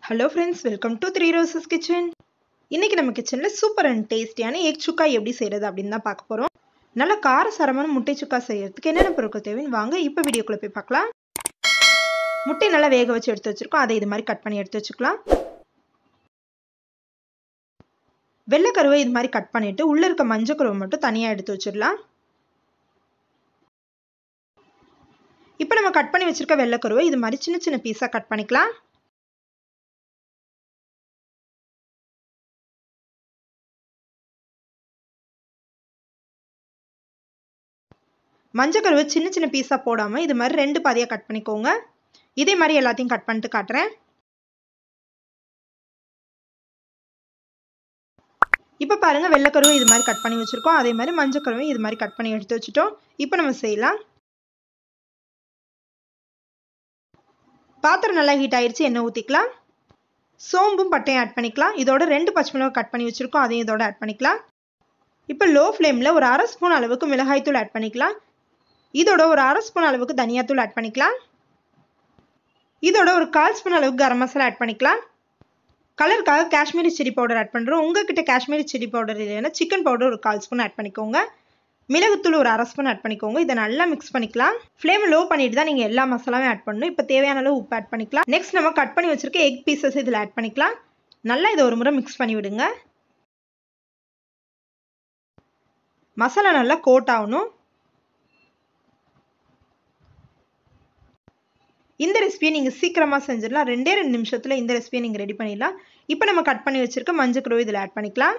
hello friends welcome to three roses kitchen இன்னைக்கு நம்ம கிச்சனில் சூப்பர் அண்ட் டேஸ்டியான எக் சுக்கா எப்படி செய்கிறது அப்படின்னு தான் பார்க்க போகிறோம் நல்ல காரசாரமான முட்டை சுக்கா செய்யறதுக்கு என்னென்ன பொருட்கள் தேவைன்னு வாங்க இப்போ வீடியோக்குள்ளே போய் பார்க்கலாம் முட்டை நல்லா வேக வச்சு எடுத்து வச்சுருக்கோம் அதை இது மாதிரி கட் பண்ணி எடுத்து வச்சுக்கலாம் வெள்ளைக்கருவை இது மாதிரி கட் பண்ணிவிட்டு உள்ளே இருக்க மஞ்சள் கருவை மட்டும் தனியாக எடுத்து வச்சிடலாம் இப்போ நம்ம கட் பண்ணி வச்சுருக்க வெள்ளைக்கருவை இது மாதிரி சின்ன சின்ன பீஸாக கட் பண்ணிக்கலாம் மஞ்சள் கருவை சின்ன சின்ன பீஸாக போடாமல் இது மாதிரி ரெண்டு பாதியாக கட் பண்ணிக்கோங்க இதே மாதிரி எல்லாத்தையும் கட் பண்ணிட்டு காட்டுறேன் இப்போ பாருங்கள் வெள்ளைக்கருவை இது மாதிரி கட் பண்ணி வச்சுருக்கோம் அதே மாதிரி மஞ்சள் கருவை இது மாதிரி கட் பண்ணி எடுத்து வச்சுட்டோம் இப்போ நம்ம செய்யலாம் பாத்திரம் நல்லா ஹீட் ஆயிடுச்சு எண்ணெய் ஊற்றிக்கலாம் சோம்பும் பட்டையும் ஆட் பண்ணிக்கலாம் இதோட ரெண்டு பச்சை மிளகாய் கட் பண்ணி வச்சுருக்கோம் அதையும் இதோட ஆட் பண்ணிக்கலாம் இப்போ லோ ஃப்ளேமில் ஒரு அரை ஸ்பூன் அளவுக்கு மிளகாய்த்தூள் ஆட் பண்ணிக்கலாம் இதோட ஒரு அரை ஸ்பூன் அளவுக்கு தனியாத்தூள் ஆட் பண்ணிக்கலாம் இதோட ஒரு கால் ஸ்பூன் அளவுக்கு கரம் மசாலா ஆட் பண்ணிக்கலாம் கலருக்காக காஷ்மீரி சில்லி பவுடர் ஆட் பண்ணுறோம் உங்ககிட்ட காஷ்மீரி சில்லி பவுடர் இல்லைன்னா சிக்கன் பவுடர் ஒரு கால் ஸ்பூன் ஆட் பண்ணிக்கோங்க மிளகுத்தூள் ஒரு அரை ஸ்பூன் ஆட் பண்ணிக்கோங்க இதை நல்லா மிக்ஸ் பண்ணிக்கலாம் ஃப்ளேம் லோ பண்ணிட்டு தான் நீங்கள் எல்லா மசாலாவும் ஆட் பண்ணணும் இப்போ தேவையான அளவு உப்பு ஆட் பண்ணிக்கலாம் நெக்ஸ்ட் நம்ம கட் பண்ணி வச்சிருக்க எக் பீசஸ் இதில் ஆட் பண்ணிக்கலாம் நல்லா இதை ஒரு முறை மிக்ஸ் பண்ணி விடுங்க மசாலா நல்லா கோட் ஆகணும் இந்த ரெசிபியை நீங்கள் சீக்கிரமாக செஞ்சிடலாம் ரெண்டே ரெண்டு நிமிஷத்தில் இந்த ரெசிபியை நீங்கள் ரெடி பண்ணிடலாம் இப்போ நம்ம கட் பண்ணி வச்சுருக்க மஞ்சள் குருவை இதில் ஆட் பண்ணிக்கலாம்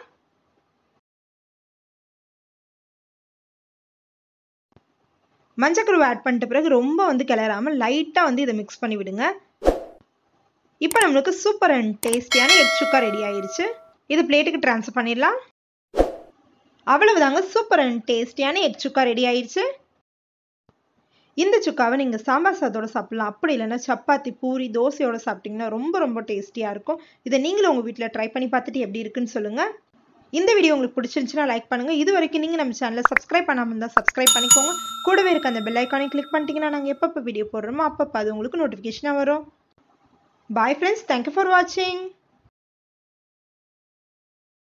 மஞ்சக்கருவை ஆட் பண்ணிட்ட பிறகு ரொம்ப வந்து கிளறாமல் லைட்டாக வந்து இதை மிக்ஸ் பண்ணி விடுங்க இப்போ நம்மளுக்கு சூப்பர் அண்ட் டேஸ்டியான எக் சுக்கா ரெடி ஆயிடுச்சு இது பிளேட்டுக்கு ட்ரான்ஸ்ஃபர் பண்ணிடலாம் அவ்வளவுதாங்க சூப்பர் அண்ட் டேஸ்டியான எக் சுக்கா ரெடி ஆயிடுச்சு இந்த சுக்காவை நீங்கள் சாம்பார் சாதத்தோட சாப்பிட்லாம் அப்படி இல்லைன்னா சப்பாத்தி பூரி தோசையோட சாப்பிட்டிங்கன்னா ரொம்ப ரொம்ப டேஸ்டியாக இருக்கும் இதை நீங்களும் உங்கள் வீட்டில் ட்ரை பண்ணி பார்த்துட்டு எப்படி இருக்குன்னு சொல்லுங்கள் இந்த வீடியோ உங்களுக்கு பிடிச்சிருந்துச்சுன்னா லைக் பண்ணுங்கள் இது வரைக்கும் நீங்கள் நம்ம சேனலை சப்ஸ்கிரைப் பண்ணாமல் இருந்தால் சப்ஸ்கிரைப் பண்ணிக்கோங்க கூடவே இருக்க அந்த பெல் ஐக்கானை கிளிக் பண்ணிட்டீங்கன்னா நாங்கள் எப்பப்போ வீடியோ போடுறோமோ அப்பப்போ அது உங்களுக்கு நோட்டிஃபிகேஷனாக வரும் பாய் ஃப்ரெண்ட்ஸ் தேங்க்யூ ஃபார் வாட்சிங்